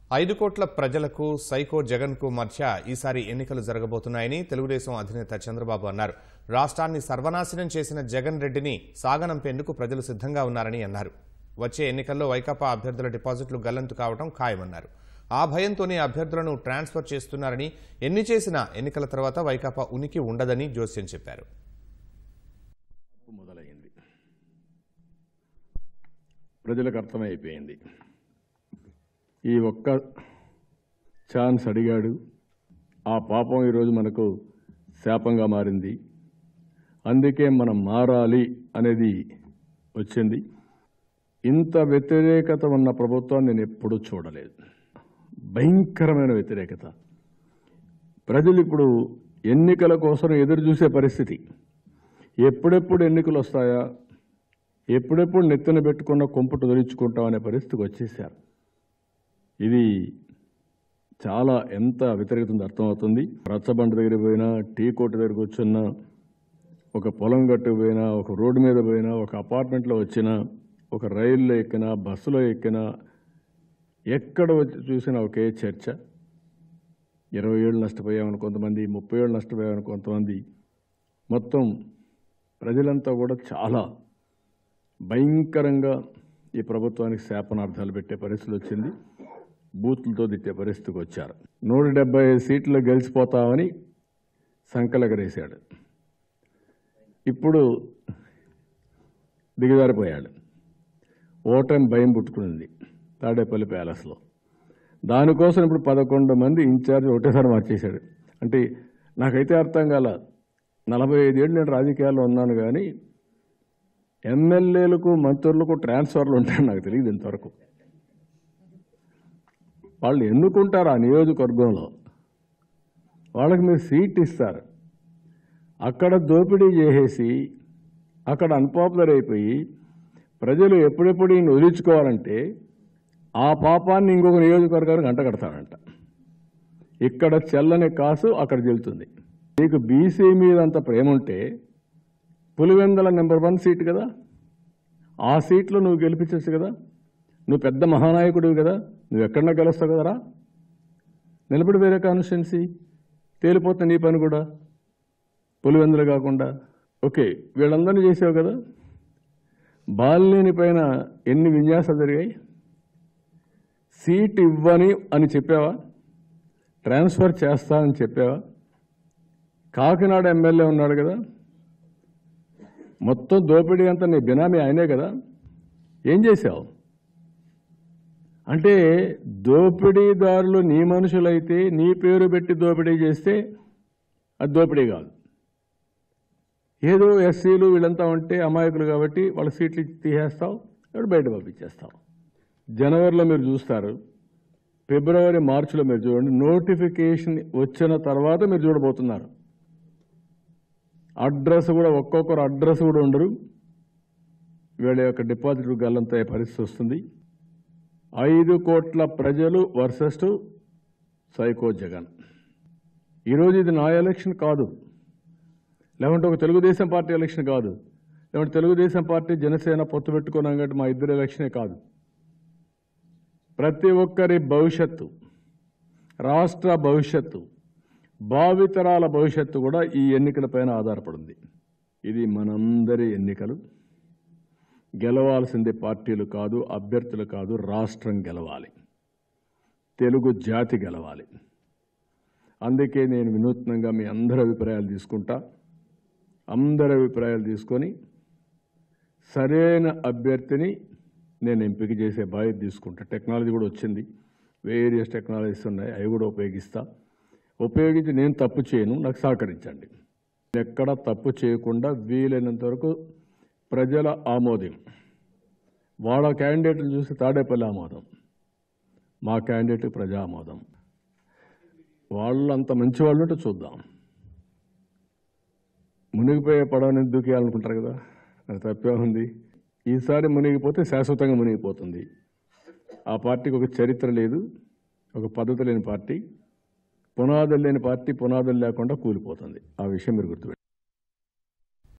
ఐదు కోట్ల ప్రజలకు సైకో జగన్కు మధ్య ఈసారి ఎన్నికలు జరగబోతున్నాయని తెలుగుదేశం అధినేత చంద్రబాబు అన్నారు రాష్ట్రాన్ని సర్వనాశనం చేసిన జగన్ రెడ్డిని సాగనంపేందుకు ప్రజలు సిద్ధంగా ఉన్నారని అన్నారు వచ్చే ఎన్నికల్లో వైకాపా అభ్యర్థుల డిపాజిట్లు గల్లంతు కావడం ఖాయమన్నారు ఆ భయంతోనే అభ్యర్థులను ట్రాన్స్ఫర్ చేస్తున్నారని ఎన్ని చేసినా ఎన్నికల తర్వాత వైకాపా ఉనికి ఉండదని జోస్యం చెప్పారు మొదలైంది ప్రజలకు అర్థమైపోయింది ఈ ఒక్క ఛాన్స్ అడిగాడు ఆ పాపం ఈరోజు మనకు శాపంగా మారింది అందుకే మనం మారాలి అనేది వచ్చింది ఇంత వ్యతిరేకత ఉన్న ప్రభుత్వాన్ని నేను ఎప్పుడూ చూడలేదు భయంకరమైన వ్యతిరేకత ప్రజలు ఇప్పుడు ఎన్నికల కోసం ఎదురు చూసే పరిస్థితి ఎప్పుడెప్పుడు ఎన్నికలు వస్తాయా ఎప్పుడెప్పుడు నెత్తిన పెట్టుకున్న కొంపటు దొరించుకుంటాం అనే పరిస్థితికి వచ్చేసారు ఇది చాలా ఎంత వ్యతిరేకత ఉందో అర్థమవుతుంది రచ్చబండ దగ్గర పోయినా టీ కొట్టు దగ్గర కూర్చున్నా ఒక పొలం గట్టు పోయినా ఒక రోడ్డు మీద పోయినా ఒక అపార్ట్మెంట్లో వచ్చినా ఒక రైల్లో ఎక్కినా బస్సులో ఎక్కినా ఎక్కడ వచ్చి చూసినా ఒకే చర్చ ఇరవై ఏళ్ళు నష్టపోయామని కొంతమంది ముప్పై ఏళ్ళు నష్టపోయామని కొంతమంది మొత్తం ప్రజలంతా కూడా చాలా భయంకరంగా ఈ ప్రభుత్వానికి శాపనార్థాలు పెట్టే పరిస్థితి వచ్చింది బూతులతో తిట్టే పరిస్థితికి వచ్చారు నూట డెబ్బై ఐదు సీట్లు గెలిచిపోతామని సంకలగరేశాడు ఇప్పుడు దిగజారిపోయాడు ఓటమి భయం పుట్టుకునింది తాడేపల్లి ప్యాలెస్లో దానికోసం ఇప్పుడు పదకొండు మంది ఇన్ఛార్జ్ ఒకటేసారి మార్చేశాడు అంటే నాకైతే అర్థం కాల నలభై ఐదేళ్ళు నేను రాజకీయాల్లో ఉన్నాను కానీ ఎమ్మెల్యేలకు మంత్రులకు ట్రాన్స్ఫర్లు ఉంటాయని నాకు తెలియదు ఇంతవరకు వాళ్ళు ఎన్నుకుంటారు ఆ నియోజకవర్గంలో వాళ్ళకి మీరు సీట్ ఇస్తారు అక్కడ దోపిడీ చేసేసి అక్కడ అన్పాపులర్ అయిపోయి ప్రజలు ఎప్పుడెప్పుడు ఈయన వదిలించుకోవాలంటే ఆ పాపాన్ని ఇంకొక నియోజకవర్గానికి అంట కడతాడంట ఇక్కడ చెల్లని కాసు అక్కడ చెల్లుతుంది నీకు బీసీ మీద అంత ప్రేమ ఉంటే పులివెందల నెంబర్ వన్ సీట్ కదా ఆ సీట్లో నువ్వు గెలిపించచ్చు కదా నువ్వు పెద్ద మహానాయకుడివి కదా నువ్వు ఎక్కడన్నా గెలుస్తావు కదరా నిలబడి వేరే కాన్స్టిట్యున్సీ తేలిపోతుంది నీ పని కూడా పులివెందులు కాకుండా ఓకే వీళ్ళందరినీ చేసావు కదా బాలినేని పైన ఎన్ని విన్యాసాలు జరిగాయి సీట్ ఇవ్వని అని చెప్పావా ట్రాన్స్ఫర్ చేస్తా అని చెప్పావా కాకినాడ ఎమ్మెల్యే ఉన్నాడు కదా మొత్తం దోపిడీ అంతా నీ బినామీ ఆయనే కదా ఏం చేశావు అంటే దోపిడీదారులు నీ మనుషులైతే నీ పేరు పెట్టి దోపిడీ చేస్తే అది దోపిడీ కాదు ఏదో ఎస్సీలు వీళ్ళంతా ఉంటే అమాయకులు కాబట్టి వాళ్ళ సీట్లు ఇచ్చి తీసేస్తావు ఇప్పుడు బయట పంపించేస్తావు జనవరిలో మీరు చూస్తారు ఫిబ్రవరి మార్చిలో మీరు చూడండి నోటిఫికేషన్ వచ్చిన తర్వాత మీరు చూడబోతున్నారు అడ్రస్ కూడా ఒక్కొక్కరు అడ్రస్ కూడా ఉండరు వీళ్ళ యొక్క డిపాజిట్ గల్లంత పరిస్థితి వస్తుంది ఐదు కోట్ల ప్రజలు వర్సెస్ సైకో జగన్ ఈరోజు ఇది నా ఎలక్షన్ కాదు లేకుంటే ఒక తెలుగుదేశం పార్టీ ఎలక్షన్ కాదు లేకుంటే తెలుగుదేశం పార్టీ జనసేన పొత్తు పెట్టుకున్నాం కాబట్టి మా ఇద్దరు ఎలక్షనే కాదు ప్రతి ఒక్కరి భవిష్యత్తు రాష్ట్ర భవిష్యత్తు భావితరాల భవిష్యత్తు కూడా ఈ ఎన్నికలపైన ఆధారపడింది ఇది మనందరి ఎన్నికలు గెలవాల్సింది పార్టీలు కాదు అభ్యర్థులు కాదు రాష్ట్రం గెలవాలి తెలుగు జాతి గెలవాలి అందుకే నేను వినూత్నంగా మీ అందరి అభిప్రాయాలు తీసుకుంటా అందరి అభిప్రాయాలు తీసుకొని సరైన అభ్యర్థిని నేను ఎంపిక చేసే బాధ్యత తీసుకుంటా టెక్నాలజీ కూడా వచ్చింది వేరియస్ టెక్నాలజీస్ ఉన్నాయి అవి కూడా ఉపయోగిస్తా ఉపయోగించి నేను తప్పు చేయను నాకు సహకరించండి ఎక్కడ తప్పు చేయకుండా వీలైనంత వరకు ప్రజల ఆమోదం వాళ్ళ క్యాండిడేట్ని చూసి తాడేపల్లి ఆమోదం మా క్యాండిడేట్ ప్రజా ఆమోదం వాళ్ళు అంత మంచి వాళ్ళు ఉంటే చూద్దాం మునిగిపోయే పడవని దూకేయాలనుకుంటారు కదా అది తప్పే ఉంది ఈసారి మునిగిపోతే శాశ్వతంగా మునిగిపోతుంది ఆ పార్టీకి ఒక చరిత్ర లేదు ఒక పద్ధతి లేని పార్టీ పునాదులు లేని పార్టీ పునాదులు లేకుండా కూలిపోతుంది ఆ విషయం మీరు గుర్తుపెట్టుకోండి